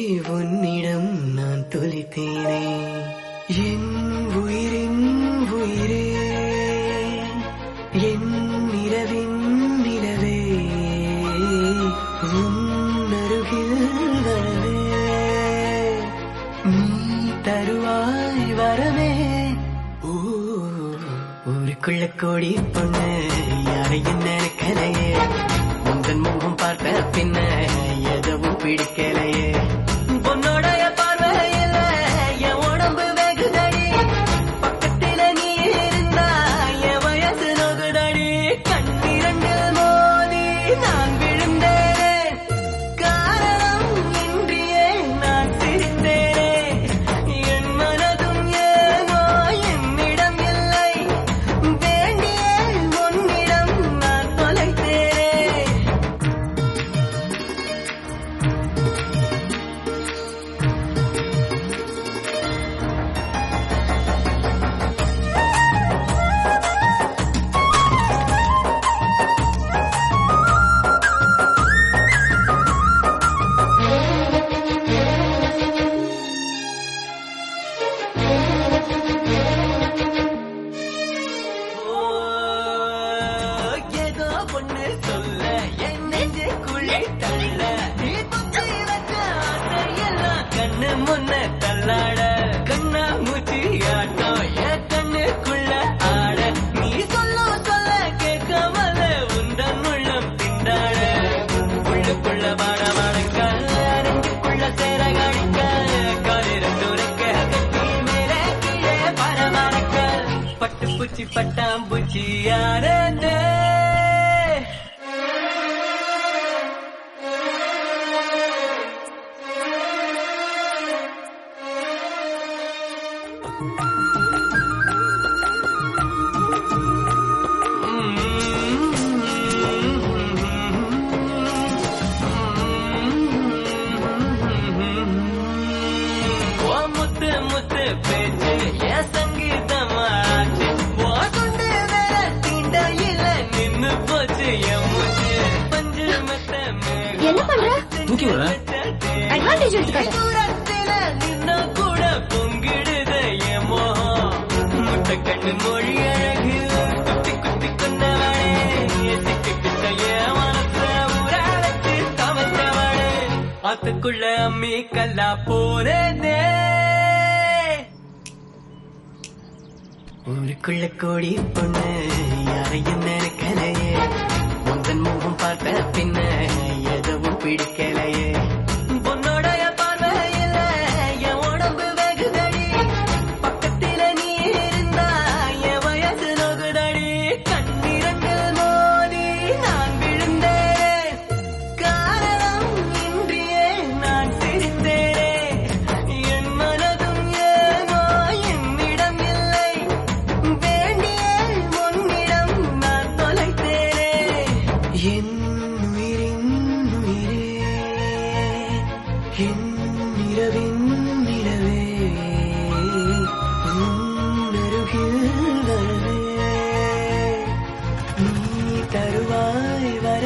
உன்னிடம் நான் தொலைத்தேனே என் உயிரின் உயிரே என் நிலவின் நிலவே உன் அருகில் வரவே நீ தருவாய் வரவே ஊ, ஊருக்குள்ள கோடி பொண்ணு யாரையும் நினைக்கலையே உந்தன் முகம் பார்த்த பின்ன எதுவும் பிடிக்கலையே பொன்னோடைய பார்வையில என் உடம்பு வெகுதடி பக்கத்தில நீ இருந்தா என் வயசு நோகுதடி கண்ணிரண்டில் மோதி நான் விழுந்தேன் காரணம் இன்றியே நான் சிரித்தேனே என் மனதும் ஏனோ என்னிடம் இல்லை வேண்டிய உன்னிடம் நான் தொலைத்தேனே ஓ, ஏதோ ஒண்ணு சொல்ல என் நெஞ்சுக்குள்ளே தள்ள நீ தொட்டு வச்ச ஆசையெல்லாம் கண்ணு முன்ன தள்ளாட கண்ணா மூச்சி ஆட்டம் என் கண்ணுக்குள்ள ஆட நீ சொல்ல சொல்ல கேட்காமல உந்தன் உள்ளம் திண்டாட உள்ளுக்குள்ள வாட வாடக்க நெஞ்சுக்குள்ள சேர காணிக்க காலிரண்டு உரைக்க கட்டி மேலே கீழே பரமரக்க பட்டு பூச்சி பட்டாம்பூச்சி யாரே ஓ முத்து முத்து பேச்சு என் சங்கீதமாச்சு ஓ கொண்டு வேற தீண்டையில நின்னு போச்சு என் மூச்சு பஞ்சு மெத்த மேகம் என்ன பண்ற? தூக்கி விடுறேன். Advantage எடுத்துக்காத. தூரத்தில நின்னா கூட பொங்கிடுது என் மோகம் முட்டை கண்ணு மொழி அழகு குத்தி குத்தி கொண்டவளே சிக்கு கிட்ட என் மனச உராளத்து தவச்சவளே ஆத்துக்குள்ள அம்மி கல்லா போறேனே ஊருக்குள்ள கோடி பொண்ணு யாரையும் நினைக்கலையே உந்தன் முகம் பார்த்த பின்ன எதுவும் பிடிக்கலையே பொன்னோடைய பார்வையில என் உடம்பு வெகுதடி பக்கத்தில நீ இருந்தா என் வயசு நோகுதடி கண்ணிரண்டில் மோதி நான் விழுந்தேன் காரணம் இன்றியே நான் சிரித்தேனே என் மனதும் ஏனோ என்னிடம் இல்லை வேண்டிய உன்னிடம் நான் தொலைத்தேனே என் உயிரின் உயிரே என் நிலவின் நிலவே உன் அருகில் வரவே நீ தருவாய் வர